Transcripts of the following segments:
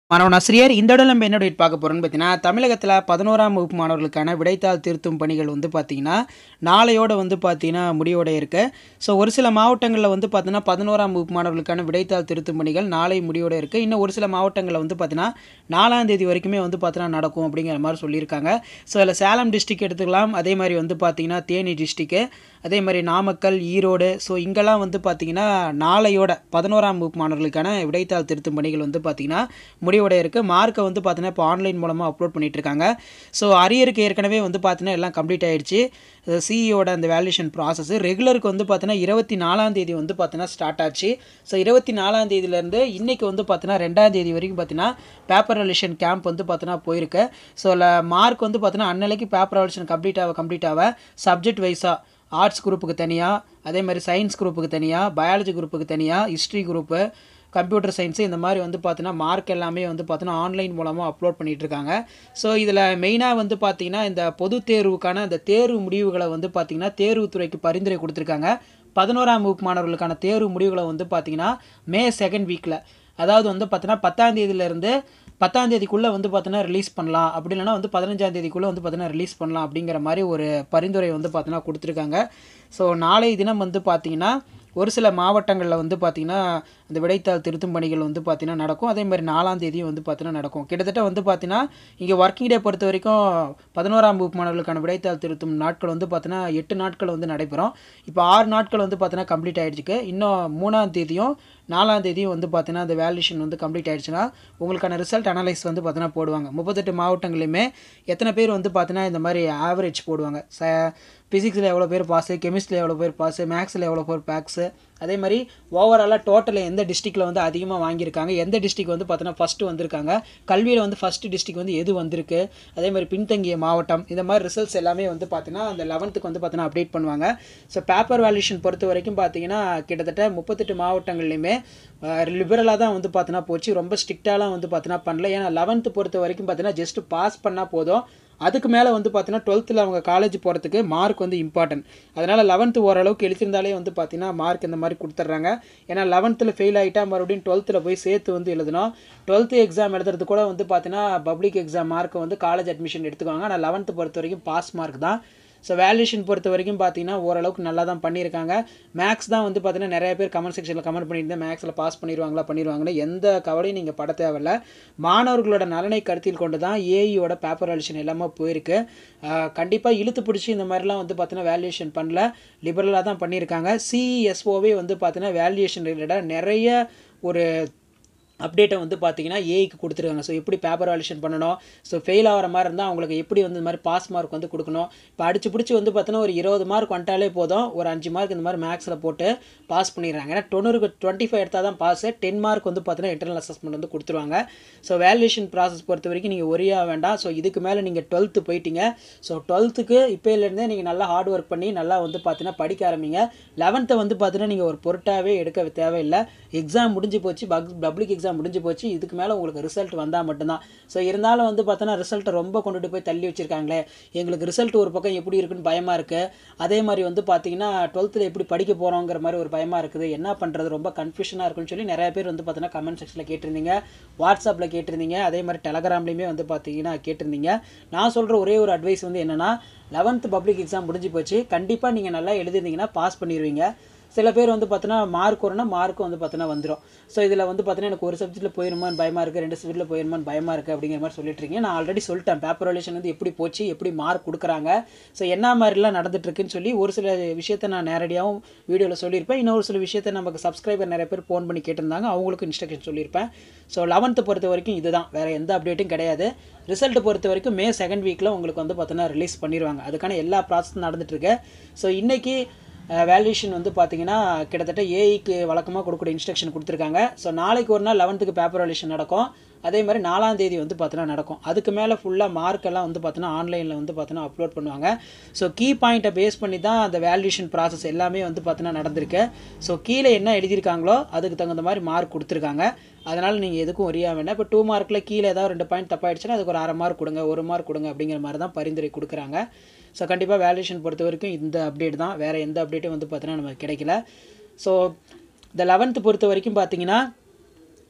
மாணவனாசிரியர் இந்த இடம் நம்ம என்ன update பார்க்க போகிறோம்னு பார்த்தீங்கன்னா தமிழகத்தில் பதினோராம் வகுப்பு மாணவர்களுக்கான விடைத்தாள் திருத்தும் பணிகள் வந்து பார்த்தீங்கன்னா நாளையோட வந்து பார்த்தீங்கன்னா முடிவோட இருக்கு ஸோ ஒரு சில மாவட்டங்களில் வந்து பார்த்தீங்கன்னா பதினோராம் வகுப்பு மாணவர்களுக்கான விடைத்தாள் திருத்தும் பணிகள் நாளை முடிவோட இருக்குது இன்னும் ஒரு சில மாவட்டங்களில் வந்து பார்த்தீங்கன்னா நாலாம் தேதி வரைக்குமே வந்து பார்த்தீங்கன்னா நடக்கும் அப்படிங்கிற மாதிரி சொல்லியிருக்காங்க ஸோ அதில் சேலம் டிஸ்ட்ரிக்ட் எடுத்துக்கலாம் அதே மாதிரி வந்து பார்த்தீங்கன்னா தேனி டிஸ்ட்ரிக்கு அதே மாதிரி நாமக்கல் ஈரோடு ஸோ இங்கெல்லாம் வந்து பார்த்தீங்கன்னா நாளையோட பதினோராம் வகுப்பு மாணவர்களுக்கான விடைத்தாள் திருத்தும் பணிகள் வந்து பார்த்தீங்கன்னா முடிவோட இருக்குது மார்க்கை வந்து பார்த்தீங்கன்னா இப்போ ஆன்லைன் மூலமாக அப்லோட் பண்ணிட்டு இருக்காங்க ஸோ அரியருக்கு ஏற்கனவே வந்து பார்த்தீங்கன்னா எல்லாம் கம்ப்ளீட் ஆயிடுச்சு சிஇயோட அந்த வேல்யூஷன் ப்ராசஸ் ரெகுலருக்கு வந்து பார்த்தீங்கன்னா இருபத்தி நாலாம் தேதி வந்து பார்த்தீங்கன்னா ஸ்டார்ட் ஆச்சு ஸோ இருபத்தி நாலாம் தேதியிலேருந்து இன்னைக்கு வந்து பார்த்தீங்கன்னா ரெண்டாம் தேதி வரைக்கும் பார்த்தீங்கன்னா பேப்பர் வேல்யூஷன் கேம்ப் வந்து பார்த்தீங்கன்னா போயிருக்கு ஸோ அதில் மார்க் வந்து பார்த்தீங்கன்னா அன்னலைக்கு பேப்பர் வேல்யூஷன் கம்ப்ளீட் ஆக கம்ப்ளீட் ஆக சப்ஜெக்ட் வைஸாக ஆர்ட்ஸ் குரூப்புக்கு தனியாக அதே மாதிரி சயின்ஸ் குரூப்புக்கு தனியாக பயாலஜி குரூப்புக்கு தனியாக ஹிஸ்ட்ரி குரூப்பு கம்ப்யூட்டர் சயின்ஸு இந்த மாதிரி வந்து பார்த்தீங்கன்னா மார்க் எல்லாமே வந்து பார்த்தீங்கன்னா ஆன்லைன் மூலமாக அப்லோட் பண்ணிட்டு இருக்காங்க ஸோ இதில் மெயினாக வந்து பார்த்தீங்கன்னா இந்த பொது தேர்வுக்கான இந்த தேர்வு முடிவுகளை வந்து பார்த்தீங்கன்னா தேர்வுத்துறைக்கு பரிந்துரை கொடுத்துருக்காங்க பதினோராம் வகுப்பு மாணவர்களுக்கான தேர்வு முடிவுகளை வந்து பார்த்தீங்கன்னா மே செகண்ட் வீக்கில் அதாவது வந்து பார்த்தீங்கன்னா பத்தாம் தேதியிலேருந்து பத்தாம் தேதிக்குள்ளே வந்து பார்த்தீங்கன்னா ரிலீஸ் பண்ணலாம் அப்படி இல்லைன்னா வந்து பதினஞ்சாம் தேதிக்குள்ளே வந்து பார்த்தீங்கன்னா ரிலீஸ் பண்ணலாம் அப்படிங்கிற மாதிரி ஒரு பரிந்துரை வந்து பார்த்தீங்கன்னா கொடுத்துருக்காங்க ஸோ நாளை தினம் வந்து பார்த்தீங்கன்னா ஒரு சில மாவட்டங்களில் வந்து பார்த்திங்கன்னா இந்த விடைத்தாள் திருத்தும் பணிகள் வந்து பார்த்திங்கன்னா நடக்கும் அதே மாதிரி நாலாம் தேதியும் வந்து பார்த்திங்கன்னா நடக்கும் கிட்டத்தட்ட வந்து பார்த்திங்கன்னா இங்கே ஒர்க்கிங் டே பொறுத்த வரைக்கும் பதினோராம் வகுப்பு மாணவர்களுக்கான விடைத்தாள் திருத்தும் நாட்கள் வந்து பார்த்திங்கன்னா எட்டு நாட்கள் வந்து நடைபெறும் இப்போ ஆறு நாட்கள் வந்து பார்த்திங்கன்னா கம்ப்ளீட் ஆகிடுச்சுக்கு இன்னும் மூணாம் தேதியும் நாலாம் தேதியும் வந்து பார்த்தீங்கன்னா அந்த வேல்யூஷன் வந்து கம்ப்ளீட் ஆயிடுச்சுன்னா உங்களுக்கான ரிசல்ட் அனலைஸ் வந்து பார்த்தீங்கன்னா போடுவாங்க முப்பத்தெட்டு மாவட்டங்களையுமே எத்தனை பேர் வந்து பார்த்தீங்கன்னா இந்த மாதிரி ஆவரேஜ் போடுவாங்க ச ஃபிசிக்ஸில் எவ்வளோ பேர் பாஸு கெமிஸ்ட்ரியில் எவ்வளோ பேர் பாஸு மேக்ஸில் எவ்வளோ பேர் பேக்ஸு அதே மாதிரி ஓவராலாக டோட்டலில் எந்த டிஸ்ட்ரிக்டில் வந்து அதிகமாக வாங்கியிருக்காங்க எந்த டிஸ்ட்ரிக் வந்து பார்த்தீங்கன்னா ஃபஸ்ட்டு வந்திருக்காங்க கல்வியில் வந்து ஃபஸ்ட்டு டிஸ்ட்ரிக் வந்து எது வந்திருக்கு அதே மாதிரி பின்தங்கிய மாவட்டம் இந்த மாதிரி ரிசல்ட்ஸ் எல்லாமே வந்து பார்த்தீங்கன்னா அந்த லெவன்த்துக்கு வந்து பார்த்தீங்கன்னா அப்டேட் பண்ணுவாங்க ஸோ பேப்பர் வேல்யூஷன் பொறுத்த வரைக்கும் பார்த்தீங்கன்னா கிட்டத்தட்ட முப்பத்தெட்டு மாவட்டங்கள்லையுமே லிபரலாக தான் வந்து பார்த்தீங்கன்னா போச்சு ரொம்ப ஸ்ட்ரிக்டாலாம் வந்து பார்த்தீங்கன்னா பண்ணல ஏன்னா லெவன்த்து பொறுத்த வரைக்கும் பார்த்தீங்கன்னா ஜஸ்ட் பாஸ் பண்ணால் போதும் அதுக்கு மேலே வந்து பார்த்தீங்கன்னா டுவெல்த்தில் அவங்க காலேஜ் போகிறதுக்கு மார்க் வந்து இம்பார்ட்டன்ட் அதனால் லெவன்த்து ஓரளவுக்கு எழுதியிருந்தாலே வந்து பார்த்தீங்கன்னா மார்க் இந்த மாதிரி கொடுத்துட்றாங்க ஏன்னா லெவன்த்தில் ஃபெயில் ஆகிட்டா மறுபடியும் டுவெல்த்தில் போய் சேர்த்து வந்து எழுதணும் டுவெல்த்து எக்ஸாம் எழுதுறது கூட வந்து பார்த்தீங்கன்னா பப்ளிக் எக்ஸாம் மார்க்கை வந்து காலேஜ் அட்மிஷன் எடுத்துக்குவாங்க ஆனால் லெவன்த்து பொறுத்த வரைக்கும் பாஸ் மார்க் தான் ஸோ வேல்யூஷன் பொறுத்த வரைக்கும் பார்த்தீங்கன்னா ஓரளவுக்கு நல்லா தான் பண்ணியிருக்காங்க மேக்ஸ் தான் வந்து பார்த்தீங்கன்னா நிறைய பேர் கமெண்ட் செக்ஷனில் கமெண்ட் பண்ணியிருந்தேன் மேக்ஸில் பாஸ் பண்ணிடுவாங்களா பண்ணிடுவாங்களா எந்த கவலையும் நீங்கள் பட தேவையில்ல மாணவர்களோட நலனை கருத்தில் கொண்டு தான் ஏஇயோட பேப்பர் வேல்யூஷன் எல்லாமே போயிருக்கு கண்டிப்பாக இழுத்து பிடிச்சி இந்த மாதிரிலாம் வந்து பார்த்தீங்கன்னா வேல்யூஷன் பண்ணல லிபரலாக தான் பண்ணியிருக்காங்க சிஇஎஸ்ஓவே வந்து பார்த்தீங்கன்னா வேல்யூஷன் ரிலேட்டடாக நிறைய ஒரு அப்டேட்டை வந்து பார்த்தீங்கன்னா ஏஐக்கு கொடுத்துருக்காங்க ஸோ எப்படி பேப்பர் வேல்யூஷன் பண்ணணும் ஸோ ஃபெயில் ஆகிற மாதிரி இருந்தால் அவங்களுக்கு எப்படி வந்து இந்த மாதிரி பாஸ் மார்க் வந்து கொடுக்கணும் இப்போ அடிச்சு பிடிச்சி வந்து பார்த்தீங்கன்னா ஒரு இருபது மார்க் வந்துட்டாலே போதும் ஒரு அஞ்சு மார்க் இந்த மாதிரி மேக்ஸில் போட்டு பாஸ் பண்ணிடுறாங்க ஏன்னா தொண்ணூறுக்கு டுவெண்ட்டி ஃபைவ் எடுத்தால் தான் பாஸ் டென் மார்க் வந்து பார்த்தீங்கன்னா இன்டர்னல் அசஸ்மெண்ட் வந்து கொடுத்துருவாங்க ஸோ வேல்யூஷன் ப்ராசஸ் பொறுத்த வரைக்கும் நீங்கள் ஒரியாக வேண்டாம் ஸோ இதுக்கு மேலே நீங்கள் டுவெல்த்து போயிட்டீங்க ஸோ டுவெல்த்துக்கு இப்போலேருந்தே நீங்கள் நல்லா ஹார்ட் ஒர்க் பண்ணி நல்லா வந்து பார்த்தீங்கன்னா படிக்க ஆரம்பிங்க லெவன்த்தை வந்து பார்த்தீங்கன்னா நீங்கள் ஒரு பொருட்டாகவே எடுக்க தேவையில்லை எக்ஸாம் முடிஞ்சு போச்சு பப்ளிக் எக்ஸாம் முடிஞ்சு போச்சு இதுக்கு மேலே உங்களுக்கு ரிசல்ட் வந்தால் மட்டும்தான் ஸோ இருந்தாலும் வந்து பார்த்தோன்னா ரிசல்ட்டை ரொம்ப கொண்டுட்டு போய் தள்ளி வச்சுருக்காங்களே எங்களுக்கு ரிசல்ட் ஒரு பக்கம் எப்படி இருக்குன்னு பயமாக இருக்குது அதே மாதிரி வந்து பார்த்தீங்கன்னா டுவெல்த்தில் எப்படி படிக்க போகிறோங்கிற மாதிரி ஒரு பயமாக இருக்குது என்ன பண்ணுறது ரொம்ப கன்ஃபியூஷனாக இருக்குன்னு சொல்லி நிறைய பேர் வந்து பார்த்தீங்கன்னா கமெண்ட் செக்ஷனில் கேட்டிருந்தீங்க வாட்ஸ்அப்பில் கேட்டிருந்தீங்க அதே மாதிரி டெலகிராம்லேயுமே வந்து பார்த்தீங்கன்னா கேட்டிருந்தீங்க நான் சொல்கிற ஒரே ஒரு அட்வைஸ் வந்து என்னென்னா லெவன்த்து பப்ளிக் எக்ஸாம் முடிஞ்சு போச்சு கண்டிப்பாக நீங்கள் நல்லா எழுதிருந்தீங்கன்னா பாஸ் பண்ணிடுவீங்க சில பேர் வந்து பார்த்தீங்கன்னா மார்க் வரும்னா மார்க்கும் வந்து பார்த்தீங்கன்னா வந்துடும் ஸோ இதில் வந்து பார்த்தீங்கன்னா எனக்கு ஒரு சப்ஜெக்ட்டில் போயிருமான்னு பயமாக இருக்குது ரெண்டு சப்ஜெக்ட்டில் போயிருமான்னு பயமாக இருக்குது அப்படிங்கிற மாதிரி சொல்லிட்டு இருக்கீங்க நான் ஆல்ரெடி சொல்லிட்டேன் பேப்பர் வேல்யூஷன் வந்து எப்படி போச்சு எப்படி மார்க் கொடுக்குறாங்க ஸோ என்ன மாதிரிலாம் நடந்துட்டுருக்குன்னு சொல்லி ஒரு சில விஷயத்த நான் நேரடியாகவும் வீடியோவில் சொல்லியிருப்பேன் இன்னொரு சில விஷயத்த நமக்கு சப்ஸ்கிரைபர் நிறைய பேர் ஃபோன் பண்ணி கேட்டிருந்தாங்க அவங்களுக்கு இன்ஸ்ட்ரக்ஷன் சொல்லியிருப்பேன் ஸோ லெவன்த்து பொறுத்த வரைக்கும் இதுதான் வேறு எந்த அப்டேட்டும் கிடையாது ரிசல்ட் பொறுத்த வரைக்கும் மே செகண்ட் வீக்கில் உங்களுக்கு வந்து பார்த்தீங்கன்னா ரிலீஸ் பண்ணிடுவாங்க அதுக்கான எல்லா ப்ராசஸும் நடந்துட்டுருக்கு ஸோ இன்றைக்கி வேல்யூஷன் வந்து பார்த்தீங்கன்னா கிட்டத்தட்ட ஏஐக்கு வழக்கமாக கொடுக்கக்கூடிய இன்ஸ்ட்ரக்ஷன் கொடுத்துருக்காங்க ஸோ நாளைக்கு ஒரு நாள் லெவன்த்துக்கு பேப்பர் வேல்யூஷன் நடக்கும் அதே மாதிரி நாலாம் தேதி வந்து பார்த்தீங்கன்னா நடக்கும் அதுக்கு மேலே ஃபுல்லாக மார்க் எல்லாம் வந்து பார்த்தீங்கன்னா ஆன்லைனில் வந்து பார்த்தீங்கன்னா அப்லோட் பண்ணுவாங்க ஸோ கீ பாயிண்ட்டை பேஸ் பண்ணி தான் அந்த வேல்யூஷன் ப்ராசஸ் எல்லாமே வந்து பார்த்தீங்கன்னா நடந்திருக்கு ஸோ கீழே என்ன எழுதியிருக்காங்களோ அதுக்கு தகுந்த மாதிரி மார்க் கொடுத்துருக்காங்க அதனால் நீங்கள் எதுக்கும் ஒரியா வேண்டாம் இப்போ டூ மார்க்கில் கீழே ஏதாவது ரெண்டு பாயிண்ட் தப்பாயிடுச்சுன்னா அதுக்கு ஒரு அரை மார்க் கொடுங்க ஒரு மார்க் கொடுங்க அப்படிங்கிற மாதிரி தான் பரிந்துரை கொடுக்குறாங்க ஸோ கண்டிப்பாக வேல்யூஷன் பொறுத்த வரைக்கும் இந்த அப்டேட் தான் வேறு எந்த அப்டேட்டும் வந்து பார்த்தீங்கன்னா நமக்கு கிடைக்கல ஸோ இந்த லெவன்த்து பொறுத்த வரைக்கும் பார்த்தீங்கன்னா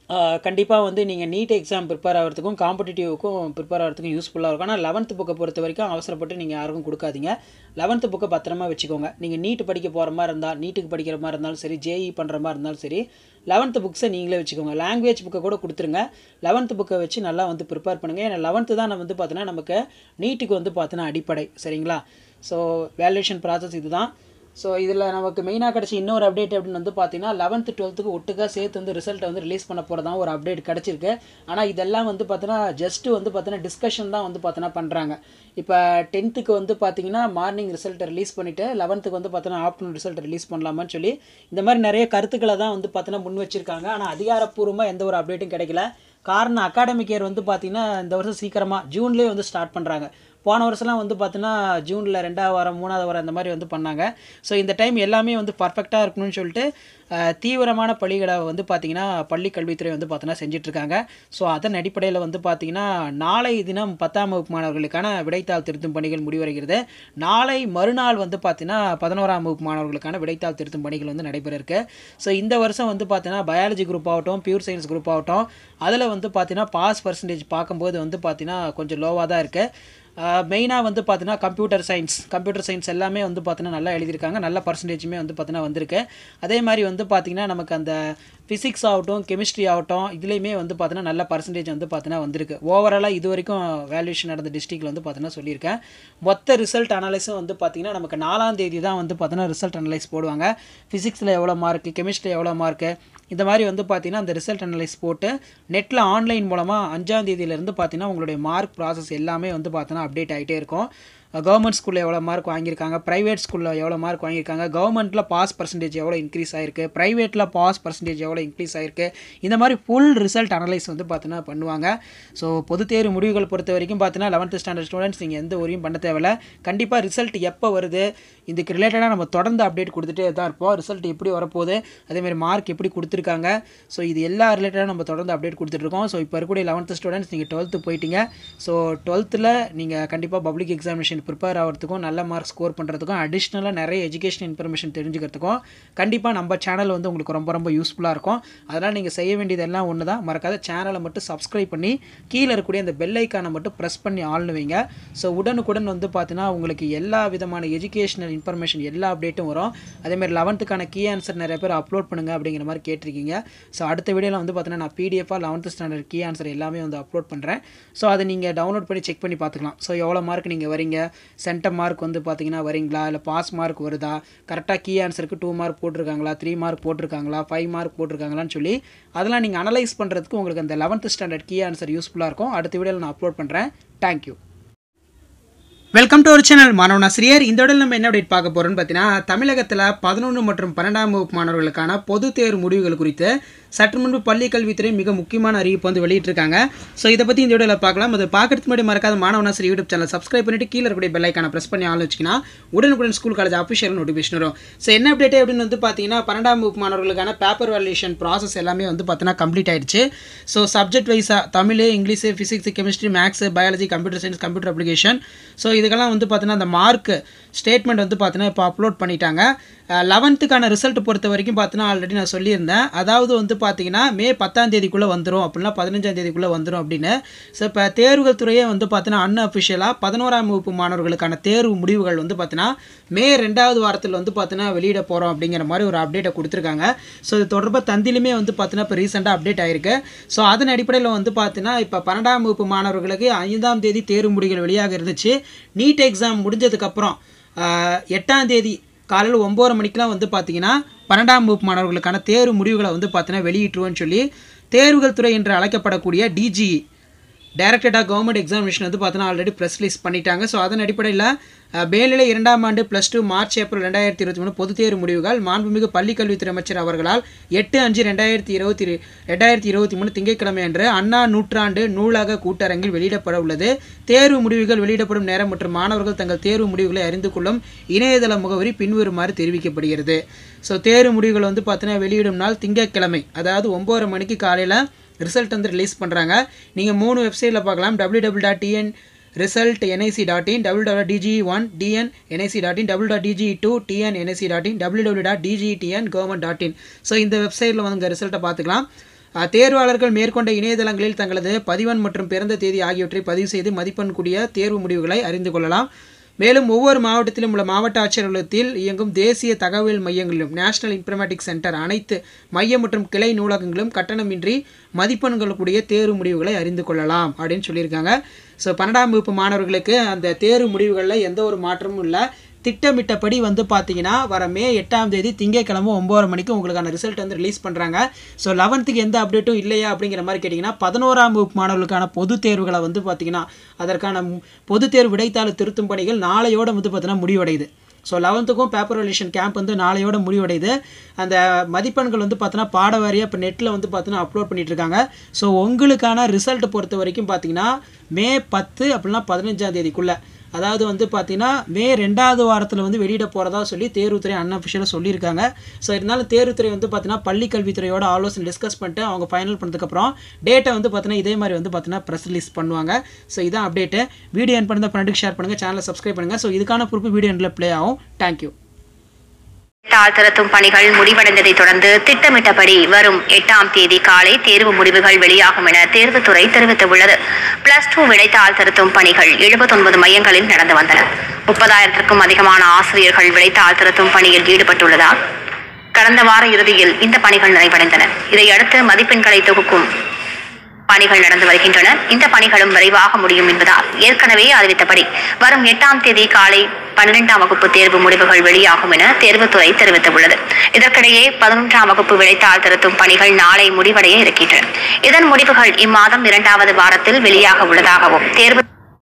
கண்டிப்பாக வந்து நீங்கள் நீட் எக்ஸாம் ப்ரிப்பேர் ஆகிறதுக்கும் காம்படிட்டிவ்க்கும் ப்ரிப்பேர் ஆகிறதுக்கும் யூஸ்ஃபுல்லாக இருக்கும் ஆனால் லெவன்த்து புக்கை பொறுத்த வரைக்கும் அவசரப்பட்டு நீங்கள் யாருக்கும் கொடுக்காதீங்க லெவன்த்து புக்கை பத்திரமா வச்சுக்கோங்க நீங்கள் நீட் படிக்க போகிற மாதிரி இருந்தால் நீட்டுக்கு படிக்கிற மாதிரி இருந்தாலும் சரி ஜேஇ பண்ணுற மாதிரி இருந்தாலும் சரி லெவன்த்து புக்ஸை நீங்களே வச்சுக்கோங்க லாங்குவேஜ் புக்கை கூட கொடுத்துருங்க லெவன்த்து புக்கை வச்சு நல்லா வந்து ப்ரிப்பேர் பண்ணுங்கள் ஏன்னா லெவன்த்து தான் நம்ம வந்து பார்த்தீங்கன்னா நமக்கு நீட்டுக்கு வந்து பார்த்தீங்கன்னா அடிப்படை சரிங்களா ஸோ வேல்யூஷன் ப்ராசஸ் இதுதான் ஸோ இதில் நமக்கு மெயினாக கிடச்சி இன்னொரு அப்டேட் அப்படின்னு வந்து பார்த்தீங்கன்னா லெவன்த்து டுவெல்த்துக்கு ஒட்டுக்கா சேர்த்து வந்து ரிசல்ட்டை வந்து ரிலீஸ் பண்ண போகிறதா ஒரு அப்டேட் கிடச்சிருக்கு ஆனால் இதெல்லாம் வந்து பார்த்தீங்கன்னா ஜஸ்ட்டு வந்து பார்த்தீங்கன்னா டிஸ்கஷன் தான் வந்து பார்த்தீங்கன்னா பண்ணுறாங்க இப்போ டென்த்துக்கு வந்து பார்த்தீங்கன்னா மார்னிங் ரிசல்ட்டை ரிலீஸ் பண்ணிவிட்டு லெவன்த்துக்கு வந்து பார்த்தீங்கன்னா ஆஃப்டர்நூன் ரிசல்ட் ரிலீஸ் பண்ணலாமான்னு சொல்லி இந்த மாதிரி நிறைய கருத்துக்களை தான் வந்து பார்த்தீங்கன்னா முன் வச்சிருக்காங்க ஆனால் அதிகாரப்பூர்வமாக எந்த ஒரு அப்டேட்டும் கிடைக்கல காரணம் அகாடமிக் இயர் வந்து பார்த்தீங்கன்னா இந்த வருஷம் சீக்கிரமாக ஜூன்லேயே வந்து ஸ்டார்ட் பண்ணுறாங்க போன வருஷம்லாம் வந்து பார்த்தீங்கன்னா ஜூனில் ரெண்டாவது வாரம் மூணாவது வாரம் இந்த மாதிரி வந்து பண்ணாங்க ஸோ இந்த டைம் எல்லாமே வந்து பர்ஃபெக்டாக இருக்கணும்னு சொல்லிட்டு அஹ், தீவிரமான பள்ளிகளை வந்து பார்த்திங்கன்னா பள்ளி கல்வித்துறை வந்து பார்த்தீங்கன்னா செஞ்சிட்ருக்காங்க ஸோ அதன் அடிப்படையில் வந்து பார்த்திங்கன்னா நாளை தினம் பத்தாம் வகுப்பு மாணவர்களுக்கான விடைத்தாள் திருத்தும் பணிகள் முடிவடைகிறது நாளை மறுநாள் வந்து பார்த்தீங்கன்னா பதினோராம் வகுப்பு மாணவர்களுக்கான விடைத்தாள் திருத்தும் பணிகள் வந்து நடைபெற இருக்கு ஸோ இந்த வருஷம் வந்து பார்த்தீங்கன்னா பயாலஜி குரூப் ஆகட்டும் பியூர் சயின்ஸ் குரூப் ஆகட்டும் அதில் வந்து பார்த்தீங்கன்னா பாஸ் பர்சன்டேஜ் பார்க்கும்போது வந்து பார்த்தீங்கன்னா கொஞ்சம் லோவாக தான் இருக்குது மெயினாக வந்து பார்த்தீங்கன்னா கம்ப்யூட்டர் சயின்ஸ் கம்ப்யூட்டர் சயின்ஸ் எல்லாமே வந்து பார்த்தீங்கன்னா நல்லா எழுதியிருக்காங்க நல்ல பர்சன்டேஜுமே வந்து பார்த்தீங்கன்னா வந்திருக்கு அதே மாதிரி வந்து பார்த்தீங்கன்னா நமக்கு அந்த ஃபிசிக்ஸ் ஆகட்டும் கெமிஸ்ட்ரி ஆகட்டும் இதுலேயுமே வந்து பார்த்தீங்கன்னா நல்ல பர்சன்டேஜ் வந்து பார்த்தீங்கன்னா வந்திருக்கு ஓவராலாக இது வரைக்கும் வேல்யூஷன் நடந்த டிஸ்ட்ரிக்டில் வந்து பார்த்தீங்கன்னா சொல்லியிருக்கேன் மொத்த ரிசல்ட் அனலைஸும் வந்து பார்த்தீங்கன்னா நமக்கு நாலாம் தேதி தான் வந்து பார்த்தீங்கன்னா ரிசல்ட் அனலைஸ் போடுவாங்க ஃபிசிக்ஸில் எவ்வளோ மார்க்கு கெமிஸ்ட்ரி எவ்வளோ மார்க்கு இந்த மாதிரி வந்து பார்த்தீங்கன்னா அந்த ரிசல்ட் அனலைஸ் போட்டு நெட்டில் ஆன்லைன் மூலமாக அஞ்சாம் தேதியிலேருந்து பார்த்தீங்கன்னா உங்களுடைய மார்க் ப்ராசஸ் எல்லாமே வந்து பார்த்தீங்கன்னா அப்டேட் ஆகிட்டே இருக்கும் கவர்மெண்ட் ஸ்கூலில் எவ்வளோ மார்க் வாங்கியிருக்காங்க ப்ரைவேட் ஸ்கூலில் எவ்வளோ மார்க் வாங்கியிருக்காங்க கவர்மெண்ட்டில் பாஸ் பர்சன்டேஜ் எவ்வளோ இன்க்ரீஸ் ஆயிருக்கு ப்ரைவேட்டில் பாஸ் பர்சன்டேஜ் எவ்வளோ இன்க்ரீஸ் ஆயிருக்கு இந்த மாதிரி ஃபுல் ரிசல்ட் அனலைஸ் வந்து பார்த்தீங்கன்னா பண்ணுவாங்க ஸோ பொதுத் தேர்வு முடிவுகள் பொறுத்த வரைக்கும் பார்த்தீங்கன்னா லெவன்த்து ஸ்டாண்டர்ட் ஸ்டூடெண்ட்ஸ் நீங்கள் எந்த ஊரையும் பண்ண தேவையில்ல கண்டிப்பாக ரிசல்ட் எப்போ வருது இதுக்கு ரிலேட்டடாக நம்ம தொடர்ந்து அப்டேட் கொடுத்துட்டே தான் இருப்போம் ரிசல்ட் எப்படி வரப்போகுது அதேமாதிரி மார்க் எப்படி கொடுத்துருக்காங்க ஸோ இது எல்லா ரிலேட்டடாக நம்ம தொடர்ந்து அப்டேட் கொடுத்துட்ருக்கோம் ஸோ இப்போ இருக்கக்கூடிய லெவன்த்து ஸ்டூடெண்ட்ஸ் நீங்கள் டுவெல்த்து போயிட்டீங்க ஸோ டுவெல்த்தில் நீங்கள் கண்டிப்பாக பப்ளிக் எக்ஸாமினேஷன் ப்ரிப்பேர் ஆகிறதுக்கும் நல்ல மார்க் ஸ்கோர் பண்ணுறதுக்கும் அடிஷ்னலாக நிறைய எஜுகேஷன் இன்ஃபர்மேஷன் தெரிஞ்சுக்கிறதுக்கும் கண்டிப்பாக நம்ம சேனல் வந்து உங்களுக்கு ரொம்ப ரொம்ப யூஸ்ஃபுல்லாக இருக்கும் அதனால் நீங்கள் செய்ய வேண்டியதெல்லாம் ஒன்று தான் மறக்காத சேனலை மட்டும் சப்ஸ்கிரைப் பண்ணி கீழே இருக்கக்கூடிய அந்த பெல் ஐக்கானை மட்டும் ப்ரெஸ் பண்ணி ஆள்னு வைங்க ஸோ உடனுக்குடன் வந்து பார்த்தீங்கன்னா உங்களுக்கு எல்லா விதமான எஜுகேஷனல் இன்ஃபர்மேஷன் எல்லா அப்டேட்டும் வரும் அதேமாதிரி லெவன்த்துக்கான கீ ஆன்சர் நிறைய பேர் அப்லோட் பண்ணுங்க அப்படிங்கிற மாதிரி கேட்டிருக்கீங்க ஸோ அடுத்த வீடியோவில் வந்து பார்த்தீங்கன்னா நான் பிடிஎஃபாக லெவன்த்து ஸ்டாண்டர்ட் கீ ஆன்சர் எல்லாமே வந்து அப்லோட் பண்ணுறேன் ஸோ அதை நீங்கள் டவுன்லோட் பண்ணி செக் பண்ணி பார்த்துக்கலாம் ஸோ எவ்வளோ மார்க் நீங்கள் வரீங்க சென்டம் மார்க் வந்து பார்த்தீங்கன்னா வரீங்களா இல்லை பாஸ் மார்க் வருதா கரெக்டாக கீ ஆன்சருக்கு டூ மார்க் போட்டிருக்காங்களா த்ரீ மார்க் போட்டிருக்காங்களா ஃபைவ் மார்க் போட்டிருக்காங்களான்னு சொல்லி அதெல்லாம் நீங்கள் அனலைஸ் பண்ணுறதுக்கு உங்களுக்கு அந்த லெவன்த்து ஸ்டாண்டர்ட் கீ ஆன்சர் யூஸ்ஃபுல்லாக இருக்கும் அடுத்த வீடியோவில் நான் அப்லோட் பண்ணுறேன் thank you welcome to our channel மாணவன் ஆசிரியர் இந்த உடல் நம்ம என்ன அப்டேட் பார்க்க போகிறோம்னு பார்த்தீங்கன்னா தமிழகத்தில் பதினொன்று மற்றும் பன்னெண்டாம் வகுப்பு மாணவர்களுக்கான பொதுத் தேர்வு முடிவுகள் குறித்து சற்று முன்பு பள்ளி கல்வித்துறை மிக முக்கியமான அறிவிப்பு வந்து வெளியிட்டிருக்காங்க ஸோ இதை பற்றி இந்த வீடியோவில் பார்க்கலாம் அது பார்க்கறதுக்கு முன்னாடி மறக்காத மாணவன் ஆசிரியர் யூடியூப் சேனல் சப்ஸ்கிரைப் பண்ணிட்டு கீழே இருக்கக்கூடிய பெல் ஐக்கான ப்ரெஸ் பண்ணி ஆள் வச்சிங்கன்னா உடனுக்குடன் ஸ்கூல் காலேஜ் அஃபிஷியல் நோட்டிஃபிகேஷன் வரும் ஸோ என்ன அப்டேட் அப்படின்னு வந்து பார்த்தீங்கன்னா பன்னெண்டாம் வகுப்பு மாணவர்களுக்கான பேப்பர் வேல்யூஷன் ப்ராசஸ் எல்லாமே வந்து பார்த்தீங்கன்னா கம்ப்ளீட் ஆயிடுச்சு ஸோ சப்ஜெக்ட் வைஸாக Tamil English physics chemistry maths biology computer science computer application so இதுக்கெல்லாம் வந்து பார்த்தீங்கன்னா அந்த மார்க் ஸ்டேட்மெண்ட் வந்து பார்த்தீங்கன்னா இப்போ அப்லோட் பண்ணிட்டாங்க லெவன்த்துக்கான ரிசல்ட் பொறுத்த வரைக்கும் பார்த்தீங்கன்னா ஆல்ரெடி நான் சொல்லியிருந்தேன் அதாவது வந்து பார்த்தீங்கன்னா மே பத்தாம் தேதிக்குள்ளே வந்துடும் அப்படின்னா பதினஞ்சாம் தேதிக்குள்ளே வந்துடும் அப்படின்னு ஸோ இப்போ தேர்வுகள் துறையே வந்து பார்த்தீங்கன்னா அன் அஃபிஷியலாக பதினோராம் வகுப்பு மாணவர்களுக்கான தேர்வு முடிவுகள் வந்து பார்த்தீங்கன்னா மே ரெண்டாவது வாரத்தில் வந்து பார்த்தீங்கன்னா வெளியிட போகிறோம் அப்படிங்கிற மாதிரி ஒரு அப்டேட்டை கொடுத்துருக்காங்க ஸோ இது தொடர்பாக தந்திலுமே வந்து பார்த்தீங்கன்னா இப்போ ரீசெண்டாக அப்டேட் ஆயிருக்கு ஸோ அதன் அடிப்படையில் வந்து பார்த்தீங்கன்னா இப்போ பன்னெண்டாம் வகுப்பு மாணவர்களுக்கு ஐந்தாம் தேதி தேர்வு முடிவுகள் வெளியாக இருந்துச்சு நீட் எக்ஸாம் முடிஞ்சதுக்கப்புறம் எட்டாம் தேதி காலையில் ஒம்பது மணிக்கெலாம் வந்து பார்த்தீங்கன்னா பன்னெண்டாம் வகுப்பு மாணவர்களுக்கான தேர்வு முடிவுகளை வந்து பார்த்தீங்கன்னா வெளியிட்டுருவோன்னு சொல்லி தேர்வுகள் துறை என்று அழைக்கப்படக்கூடிய DG directed of government examination வந்து பார்த்தீங்கன்னா ஆல்ரெடி ப்ரெஸ் ரிலீஸ் பண்ணிட்டாங்க ஸோ அதன் அடிப்படையில் அஹ், மேல்நிலை இரண்டாம் ஆண்டு ப்ளஸ் டூ மார்ச் ஏப்ரல் ரெண்டாயிரத்தி இருபத்தி மூணு பொதுத் தேர்வு முடிவுகள் மாண்புமிகு பள்ளிக் கல்வித்துறை அமைச்சர் அவர்களால் எட்டு அஞ்சு ரெண்டாயிரத்தி இருபத்தி ரெண்டாயிரத்தி இருபத்தி மூணு திங்கட்கிழமை அன்று அண்ணா நூற்றாண்டு நூலக கூட்டரங்கில் வெளியிடப்பட உள்ளது தேர்வு முடிவுகள் வெளியிடப்படும் நேரம் மற்றும் மாணவர்கள் தங்கள் தேர்வு முடிவுகளை அறிந்து கொள்ளும் இணையதள முகவரி பின்வருமாறு தெரிவிக்கப்படுகிறது ஸோ தேர்வு முடிவுகள் வந்து பார்த்தீங்கன்னா வெளியிடும் நாள் திங்கட்கிழமை அதாவது ஒம்பது மணிக்கு காலையில் ரிசல்ட் வந்து ரிலீஸ் பண்ணுறாங்க நீங்கள் மூணு வெப்சைட்டில் பார்க்கலாம் W W dot TN result NIC dot in W W DG one TN NIC dot in W dot DG two TN NIC dot in W W dot DGTN government dot in so இந்த வெப்சைட்டில் வந்து ரிசல்ட்டை பார்த்துக்கலாம் அஹ், தேர்வாளர்கள் மேற்கொண்ட இணையதளங்களில் தங்களது பதிவெண் மற்றும் பிறந்த தேதி ஆகியவற்றை பதிவு செய்து மதிப்பெண் கூடிய தேர்வு முடிவுகளை அறிந்து கொள்ளலாம் மேலும் ஒவ்வொரு மாவட்டத்திலும் உள்ள மாவட்ட ஆட்சியர் அலுவலகத்தில் இயங்கும் தேசிய தகவல் மையங்களிலும் நேஷனல் இன்ஃபர்மேட்டிக்ஸ் சென்டர் அனைத்து மைய மற்றும் கிளை நூலகங்களும் கட்டணமின்றி மதிப்பெண்களுக்குரிய தேர்வு முடிவுகளை அறிந்து கொள்ளலாம் அப்படின்னு சொல்லியிருக்காங்க ஸோ பன்னெண்டாம் வகுப்பு மாணவர்களுக்கு அந்த தேர்வு முடிவுகளில் எந்த ஒரு மாற்றமும் இல்லை திட்டமிட்டபடி வந்து பார்த்தீங்கன்னா வர மே எட்டாம் தேதி திங்கட்கிழமை ஒம்பது மணிக்கு உங்களுக்கான ரிசல்ட் வந்து ரிலீஸ் பண்ணுறாங்க ஸோ லெவன்த்துக்கு எந்த அப்டேட்டும் இல்லையா அப்படிங்கிற மாதிரி கேட்டிங்கன்னா பதினோராம் வகுப்பு மாணவர்களுக்கான பொது தேர்வுகளை வந்து பார்த்தீங்கன்னா அதற்கான மு- பொது தேர்வு விடைத்தாள் திருத்தும் பணிகள் நாளையோட வந்து பார்த்தீங்கன்னா முடிவடையுது ஸோ லெவன்த்துக்கும் பேப்பர் ரிலேஷன் கேம்ப் வந்து நாளையோட முடிவடையுது அந்த மதிப்பெண்கள் வந்து பார்த்தீங்கன்னா பாட வாரியாக இப்போ நெட்டில் வந்து பார்த்தீங்கன்னா அப்லோட் பண்ணிட்டு இருக்காங்க ஸோ உங்களுக்கான ரிசல்ட் பொறுத்த வரைக்கும் பார்த்தீங்கன்னா மே பத்து அப்படின்னா பதினஞ்சாம் தேதிக்குள்ளே அதாவது வந்து பார்த்தீங்கன்னா மே ரெண்டாவது வாரத்தில் வந்து வெளியிட போகிறதா சொல்லி தேர்வுத்துறை அன்அஃபிஷியலாக சொல்லியிருக்காங்க ஸோ இருந்தாலும் தேர்வுத்துறை வந்து பார்த்தீங்கன்னா பள்ளி கல்வித்துறையோட ஆலோசனை டிஸ்கஸ் பண்ணிட்டு அவங்க ஃபைனல் பண்ணதுக்கப்புறம் டேட்டை வந்து பார்த்தீங்கன்னா இதே மாதிரி வந்து பார்த்தீங்கன்னா ப்ரெஸ் ரிலீஸ் பண்ணுவாங்க ஸோ இதான் அப்டேட்டு வீடியோ என் பண்ணி ஃப்ரெண்டுக்கு ஷேர் பண்ணுங்கள் சேனலை சப்ஸ்கிரைப் பண்ணுங்கள் ஸோ இதுக்கான பொறுப்பு வீடியோ எண்டில் ப்ளே ஆகும் தேங்க்யூ தாள் திருத்தும் பணிகள் முடிவடைந்ததை தொடர்ந்து திட்டமிட்டபடி வரும் எட்டாம் தேதி காலை தேர்வு முடிவுகள் வெளியாகும் என தேர்வுத்துறை தெரிவித்துள்ளது பிளஸ் டூ விடைத்தாள் திருத்தும் பணிகள் 79 மையங்களில் நடந்து வந்தன முப்பதாயிரத்திற்கும் அதிகமான ஆசிரியர்கள் விடைத்தாள் திருத்தும் பணியில் ஈடுபட்டுள்ளதால் கடந்த வார இறுதியில் இந்த பணிகள் நிறைவடைந்தன இதையடுத்து மதிப்பெண்களை தொகுக்கும் பணிகள் நடந்து வருகின்றன இந்த பணிகளும் விரைவாக முடியும் என்பதால் ஏற்கனவே அறிவித்தபடி வரும் எட்டாம் தேதி காலை பன்னிரெண்டாம் வகுப்பு தேர்வு முடிவுகள் வெளியாகும் என தேர்வுத்துறை தெரிவித்துள்ளது இதற்கிடையே பதினொன்றாம் வகுப்பு விடைத்தாள் திருத்தும் பணிகள் நாளை முடிவடைய இருக்கின்றன இதன் முடிவுகள் இம்மாதம் இரண்டாவது வாரத்தில் வெளியாக உள்ளதாகவும் தேர்வு